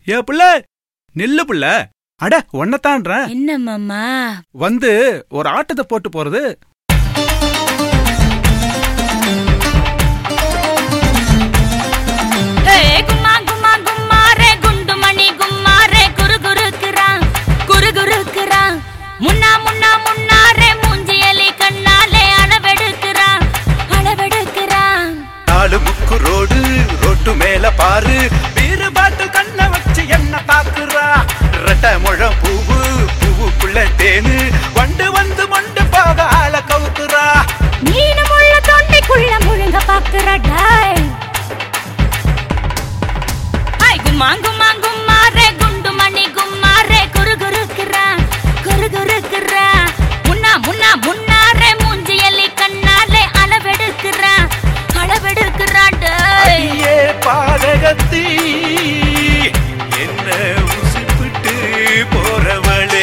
ஏ புள்ள நில்லு புள்ள அட ஒன்னத்தான்றேன் என்ன மாமா வந்து ஒரு ஆட்டத்தை போட்டு போறது ஏய், கும்மா கும்மா கும்மாரே குண்டுமணி கும்மாரே குரு குருக்குறான் குரு குருக்குறான் முன்னா முன்னா முன்னாரே மூஞ்சியலி கண்ணாலே அளவெடுக்கிறான் அளவெடுக்கிறான் நாலு முக்கு ரோடு ரோட்டு மேல பாரு வீறு பாட்டு கண்ண வச்சு என்ன தாக்குறா ரெட்ட முழம் பூவு பூவுக்குள்ள தேனு வண்டு வந்து மண்டு பாக ஆள கவுத்துறா மீனமுள்ள தொண்டைக்குள்ள முழுங்க பாக்குறடாய் ஹாய் கும்மா கும்மா கும்மாரே குண்டுமணி கும்மாரே குரு குருக்குறான் குரு குருக்குறான் முன்னா முன்னா முன்னாரே மூஞ்சியலி கண்ணாலே அளவெடுக்கிறான் அளவெடுக்கிறான் டேய் அடியே பாதகத்தி என்ன உசுப்பிட்டு போறவளே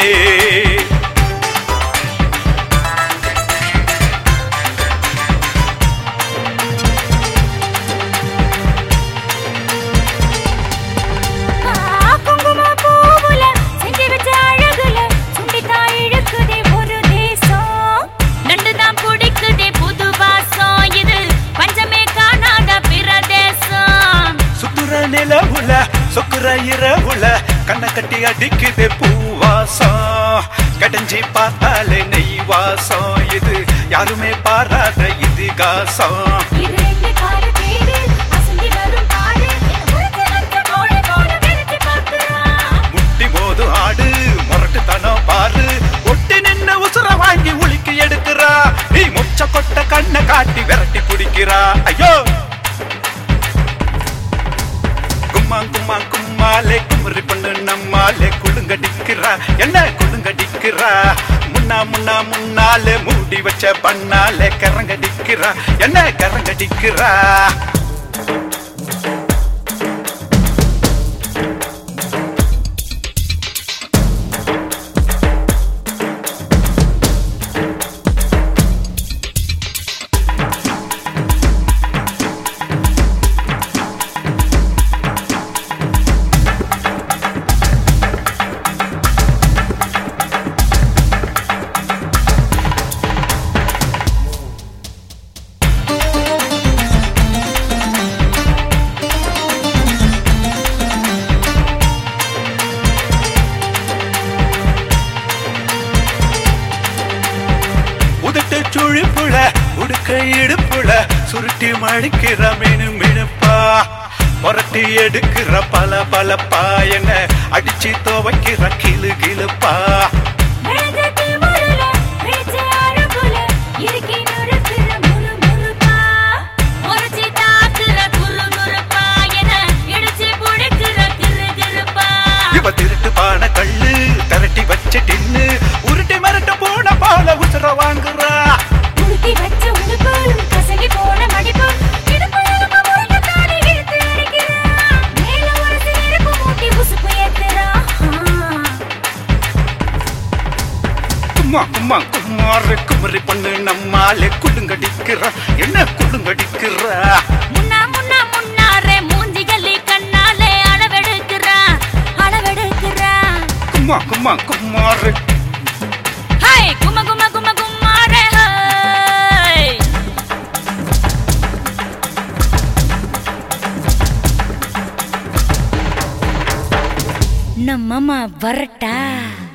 ஆ, குங்கும பூவுல செஞ்சு வச்ச அழகுல சுண்டிதான் இழுக்குதே ஒரு தேசம் நண்டுதான் பிடிக்குதே புது வாசம் இது பஞ்சமே காணாத பிரதேசம் சுத்துற நிலவுல சொக்குற இரவுல கண்ணை கட்டி அடிக்குது பூவாசம் கடைஞ்சி பார்த்தாலே நெய் வாசம் இது யாருமே பாராத இதிகாசம் இது ரெண்டு காரு தேடு அசந்தி வரும் பாரு உனக்கு வந்த கோழை போல வெறுத்து பார்க்கிறான் முட்டி மோது ஆடு முரட்டுத்தனம் பாரு ஒட்டி நின்னு உசுர வாங்கி உலுக்கி எடுக்கிறா நீ முச்ச கொட்ட கண்ணை காட்டி விரட்டி பிடிக்கிறா ஐயோ கும்மா கும்மா கும்மாலே குமரி பொண்ணு நம்மாலே குழுங்கடிக்கிறா என்ன குழுங்கடிக்கிறா முன்னா முன்னா முன்னாலே மூடி வச்ச பண்ணாலே கரங்கடிக்கிறா என்ன கரங்கடிக்கிறா உதட்டு சுழிப்புல உடுக்க இடுப்புல சுருட்டி மடிக்கிற மீனு மினுப்பா புரட்டி எடுக்கிற பல பலப்பா என்ன அடிச்சு துவைக்கிற கிளு கிளுப்பா விழுந்தது முருல விழிச்சு அழகுல இருக்கி நுறுக்குற முறு முறுப்பா முறைச்சி தாக்குற குறு குறுப்பா என இடிச்சு புடிக்கிற கிரு கிருப்பா இவ திருட்டு பான கள்ளு திரட்டி வச்ச டின்னு உருட்டி மிரட்டு போன பால உசுர வாங்குறா உடுத்தி வச்ச உடுப்பு கசங்கி போன மடிப்பு இடுப்பு எலும்பு முறிஞ்ச தாலி இழுத்து அடிக்கிறா மேல ஒரு சிறப்பு மூட்டி உசுப்பு ஏத்துறா கும்மா கும்மா கும்மாறு குமரி பொண்ணு நம்மாலே குடுங்கடிக்கிறா என்ன குடுங்கடிக்கிறா முன்னா முன்னா முன்னாரே மூஞ்சிகளி கண்ணாலே அளவெடுக்கிறா அளவெடுக்கிறா கும்மா கும்மா கும்மாறு ஹாய் கும கும கும குமாரே ஹாய் நம்மம்மா வரட்டா